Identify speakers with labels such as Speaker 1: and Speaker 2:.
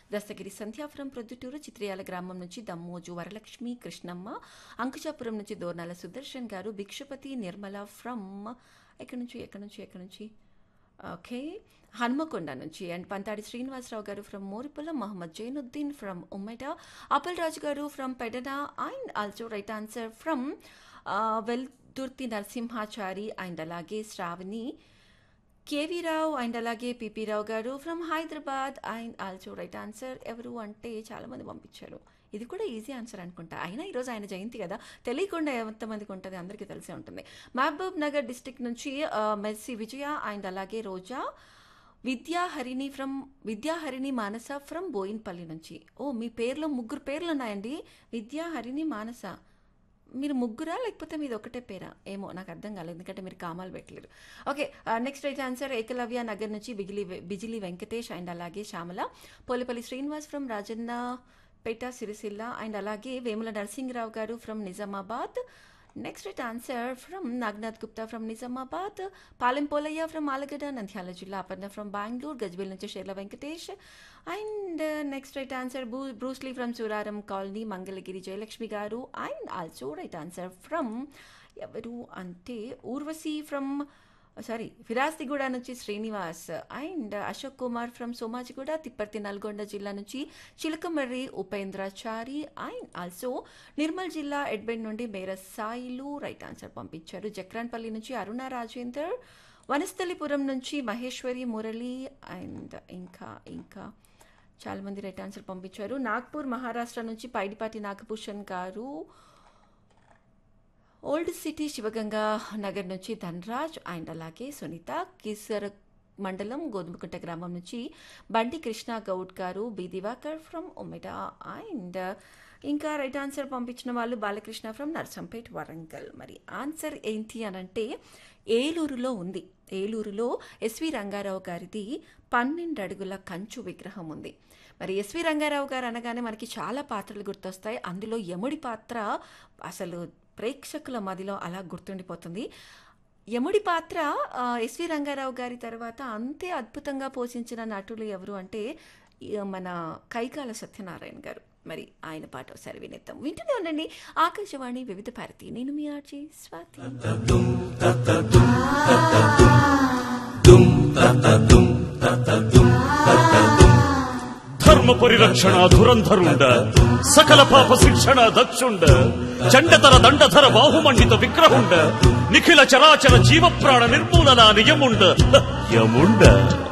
Speaker 1: దస్తగిరి సంధ్యాపురం ప్రొద్దుటూరు చిత్రయాల గ్రామం నుంచి దమ్మోజు వరలక్ష్మి కృష్ణమ్మ అంకుశాపురం నుంచి దోర్నాల సుదర్శన్ గారు భిక్షపతి నిర్మల ఫ్రమ్ ఎక్కడి నుంచి ఎక్కడి నుంచి ఎక్కడి నుంచి ఓకే హన్మకొండ నుంచి and Panthadi Srinivasarao garu from Moripallam Mohammed Jainuddin from Ummeda Apal Raju garu from Pedana and also right answer from Veldurthi Narasimhachari and అలాగే శ్రావణి కేవీ రావు అండ్ అలాగే PP Rao garu from Hyderabad and also right answer ఎవరు అంటే చాలామంది పంపించారు ఇది కూడా ఈజీ ఆన్సర్ అనుకుంటా అయినా ఈరోజు ఆయన జయంతి కదా తెలియకుండా ఎంతమందికి ఉంటుంది అందరికీ తెలిసే ఉంటుంది మహబూబ్ నగర్ డిస్టిక్ నుంచి ఆ, మెర్సీ విజయ అండ్ అలాగే రోజా విద్యాహరిణి ఫ్రమ్ విద్యాహరిణి మానస ఫ్రమ్ బోయిన్పల్లి నుంచి ఓ మీ పేర్లో ముగ్గురు పేర్లు ఉన్నాయండి విద్యాహరిణి మానస మీరు ముగ్గురా లేకపోతే మీది ఒకటే పేరా ఏమో నాకు అర్థం కాలేదు ఎందుకంటే మీరు కామాలు పెట్టలేరు okay next right answer Ekalavya Nagar నుంచి బిగిలి బిజిలి వెంకటేష్ అండ్ అలాగే శ్యామల పోలిపల్లి శ్రీనివాస్ ఫ్రమ్ రాజన్న పేట సిరిసిల్ల అండ్ అలాగే Vemula Narasimharao garu from Nizamabad next right answer from Naganath Gupta from Nizamabad Palem Polaiah from Allagadda Nandyala జిల్లా అపర్ణ ఫ్రమ్ బెంగళూరు గజ్వేల్ నుంచి Sherla Venkatesh and next right answer బూ Bruce Lee from Suraram colony Mangalagiri Jayalakshmi garu and also right answer from ఎవరు అంటే ఊర్వశి ఫ్రమ్ సారీ ఫిరాస్తిగూడ నుంచి శ్రీనివాస్ అండ్ అశోక్ కుమార్ ఫ్రమ్ సోమాజిగూడ తిప్పర్తి నల్గొండ జిల్లా నుంచి చిలకమర్రి ఉపేంద్రాచారి అండ్ ఆల్సో నిర్మల్ జిల్లా ఎడ్బెండ్ నుండి మేర సాయిలు రైట్ ఆన్సర్ పంపించారు జక్రాన్పల్లి నుంచి అరుణ రాజేందర్ వనస్థలిపురం నుంచి మహేశ్వరి మురళి అండ్ ఇంకా ఇంకా చాలామంది రైట్ ఆన్సర్ పంపించారు నాగ్పూర్ మహారాష్ట్ర నుంచి పైడిపాటి నాగభూషణ్ గారు ఓల్డ్ సిటీ శివగంగా నగర్ నుంచి ధనరాజ్ అండ్ అలాగే సునీత కిసర్ మండలం గోధుమకుంట గ్రామం నుంచి బండి Krishna Goud garu B Divakar from Omeda and ఇంకా రైట్ ఆన్సర్ పంపించిన వాళ్ళు బాలకృష్ణ ఫ్రమ్ నర్సంపేట్ వరంగల్ మరి ఆన్సర్ ఏంటి అని అంటే ఏలూరులో ఉంది ఏలూరులో ఎస్వి రంగారావు గారిది పన్నెండు అడుగుల కంచు విగ్రహం ఉంది మరి ఎస్వి రంగారావు గారు అనగానే మనకి చాలా పాత్రలు గుర్తొస్తాయి అందులో యముడి పాత్ర అసలు ప్రేక్షకుల మదిలో అలా గుర్తుండిపోతుంది యముడి పాత్ర ఆ, ఎస్వి రంగారావు గారి తర్వాత అంతే అద్భుతంగా పోషించిన నటులు ఎవరు అంటే ఈ మన కైకాల సత్యనారాయణ గారు మరి ఆయన పాట ఒకసారి వినేద్దాం వింటూనే ఉండండి ఆకాశవాణి వివిధ భారతి నేను మీ ఆర్జీ స్వాతి
Speaker 2: ధర్మ పరిరక్షణ ధురంధరుండ సకల పాప శిక్షణ దక్షుండ చండతర దండధర బాహుమండిత విగ్రహుండ నిఖిల చరాచర జీవ ప్రాణ నిర్మూలన నియముండ యముండ